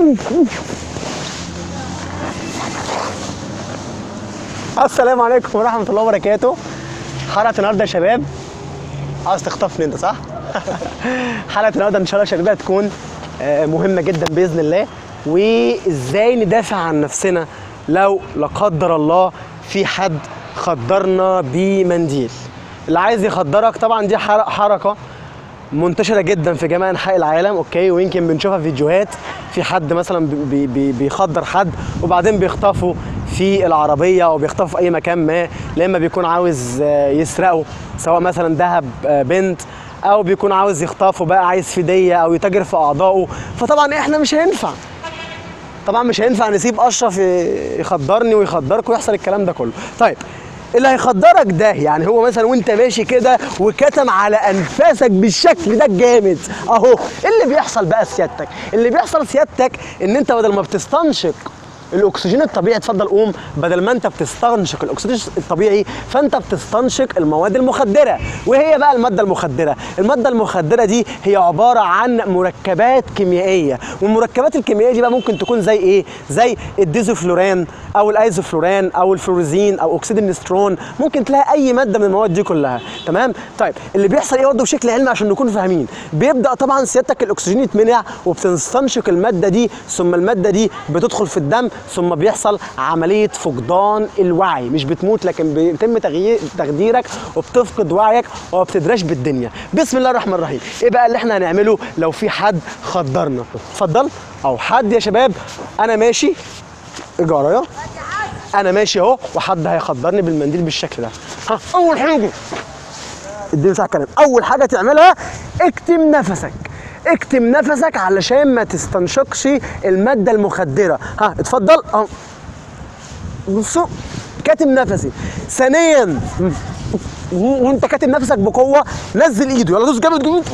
السلام عليكم ورحمة الله وبركاته حلقة النهارده يا شباب عاوز تخطفني انت صح؟ حلقة النهارده ان شاء الله يا شباب هتكون آه، مهمة جدا بإذن الله وازاي ندافع عن نفسنا لو لا قدر الله في حد خدرنا بمنديل اللي عايز يخدرك طبعا دي حر- حركة منتشره جدا في جميع انحاء العالم اوكي ويمكن بنشوفها في فيديوهات في حد مثلا بي بي بيخدر حد وبعدين بيخطفه في العربيه او بيخطفه في اي مكان ما لما بيكون عاوز آه، يسرقه سواء مثلا ذهب آه، بنت او بيكون عاوز يخطفه بقى عايز فديه او يتاجر في اعضائه فطبعا احنا مش هينفع طبعا مش هينفع نسيب اشرف ي- يخدرني ويخدرك ويحصل الكلام ده كله طيب اللي هيخدرك ده يعني هو مثلا وانت ماشي كده وكتم على انفاسك بالشكل ده الجامد اهو إيه اللي بيحصل بقى سيادتك اللي بيحصل سيادتك ان انت بدل ما بتستنشق الاكسجين الطبيعي اتفضل قوم بدل ما انت بتستنشق الاكسجين الطبيعي فانت بتستنشق المواد المخدره وهي بقى الماده المخدره الماده المخدره دي هي عباره عن مركبات كيميائيه والمركبات الكيميائيه دي بقى ممكن تكون زي ايه زي الديزوفلوران او الايزوفلوران او الفلوريزين او اكسيد النسترون ممكن تلاقي اي ماده من المواد دي كلها تمام طيب اللي بيحصل ايه برضه بشكل علمي عشان نكون فاهمين بيبدا طبعا سيادتك الاكسجين يتمنع وبتستنشق الماده دي ثم الماده دي بتدخل في الدم ثم بيحصل عمليه فقدان الوعي مش بتموت لكن بيتم تغيير تخديرك وبتفقد وعيك وبتدرش بالدنيا بسم الله الرحمن الرحيم ايه بقى اللي احنا هنعمله لو في حد خدرنا اتفضل او حد يا شباب انا ماشي اجي ورايا انا ماشي اهو وحد هيخدرني بالمنديل بالشكل ده ها اول حاجه اديني ساعه كلام اول حاجه تعملها اكتم نفسك اكتم نفسك علشان ما تستنشقش الماده المخدره ها اتفضل اه بصوا كاتم نفسي ثانيا وانت كاتم نفسك بقوه نزل ايده يلا دوس جامد جامد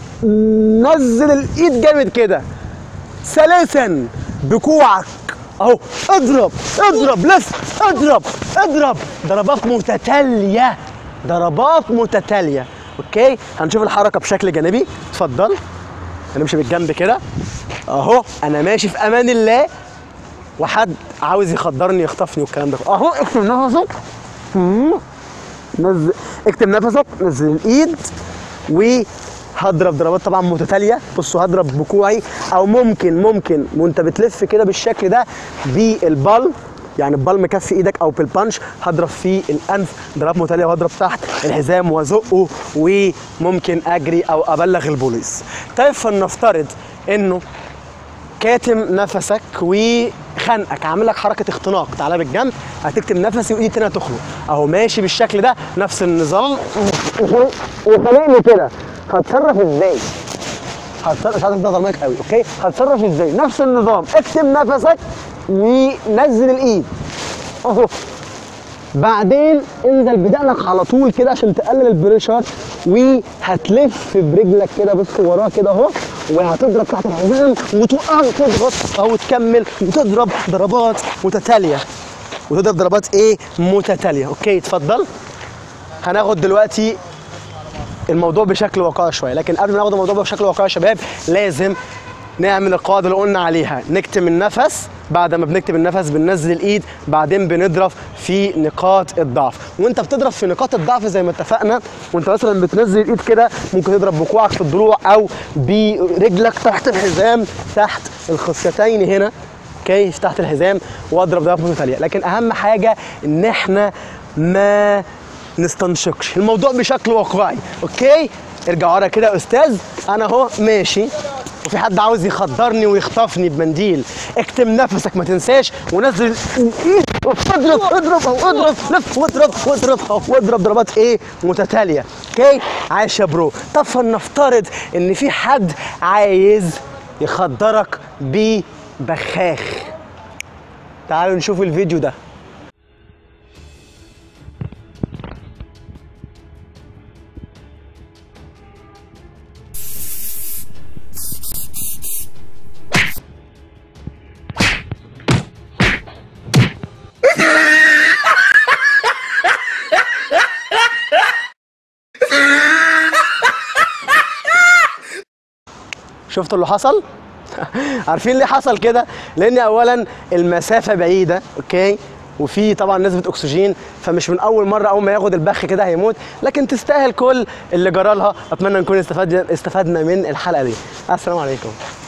نزل الايد جامد كده ثالثا بكوعك اهو اضرب اضرب لف اضرب اضرب ضربات متتاليه ضربات متتاليه اوكي هنشوف الحركه بشكل جانبي اتفضل هنمشي بالجنب كده اهو انا ماشي في امان الله وحد عاوز يخدرني يخطفني والكلام ده اهو اكتم نفسك مم. نزل اكتم نفسك نزل الايد وهضرب ضربات طبعا متتاليه بصوا هضرب بكوعي او ممكن ممكن وانت بتلف كده بالشكل ده بالبال يعني البال مكفي ايدك او بالبانش هضرب في الانف ضربات متتاليه وهضرب تحت الحزام وازقه وممكن اجري او ابلغ البوليس طيب فلنفترض انه كاتم نفسك وخنقك عامل لك حركه اختناق تعالى بالجنب هتكتم نفسي وايدي التانيه تخنق اهو ماشي بالشكل ده نفس النظام وخانقني كده هتصرف ازاي؟ هتصرف مش عايزك تضغط المايك قوي اوكي هتصرف ازاي؟ نفس النظام اكتم نفسك ونزل الايد اهو بعدين انزل بدقنك على طول كده عشان تقلل البريشر وهتلف برجلك كده بص وراه كده اهو وهتضرب تحت الحزام وتقع تضغط اهو تكمل وتضرب ضربات متتاليه وتضرب ضربات ايه متتاليه اوكي اتفضل هناخد دلوقتي الموضوع بشكل واقعي شويه لكن قبل ما ناخد الموضوع بشكل واقعي يا شباب لازم نعمل القاعده اللي قلنا عليها نكتم النفس بعد ما بنكتم النفس بننزل الايد بعدين بنضرب في نقاط الضعف وانت بتضرب في نقاط الضعف زي ما اتفقنا وانت مثلا بتنزل الايد كده ممكن تضرب بكوعك في الضلوع او برجلك تحت الحزام تحت الخصيتين هنا اوكي تحت الحزام واضرب ضربات متتاليه لكن اهم حاجه ان احنا ما نستنشقش الموضوع بشكل واقعي اوكي ارجع ورا كده يا استاذ انا اهو ماشي وفي حد عاوز يخدرني ويخطفني بمنديل اكتم نفسك ما تنساش ونزل الايد اضرب اضرب او اضرب لف واضرب واضرب أهو، واضرب ضربات ايه متتاليه اوكي عايش يا برو طب فلنفترض ان في حد عايز يخدرك ببخاخ تعالوا نشوف الفيديو ده شفتوا اللي حصل عارفين ليه حصل كده لان اولا المسافه بعيده اوكي وفي طبعا نسبه اكسجين فمش من اول مره اول ما ياخد البخ كده هيموت لكن تستاهل كل اللي جرى لها اتمنى نكون استفدنا استفدنا من الحلقه دي السلام عليكم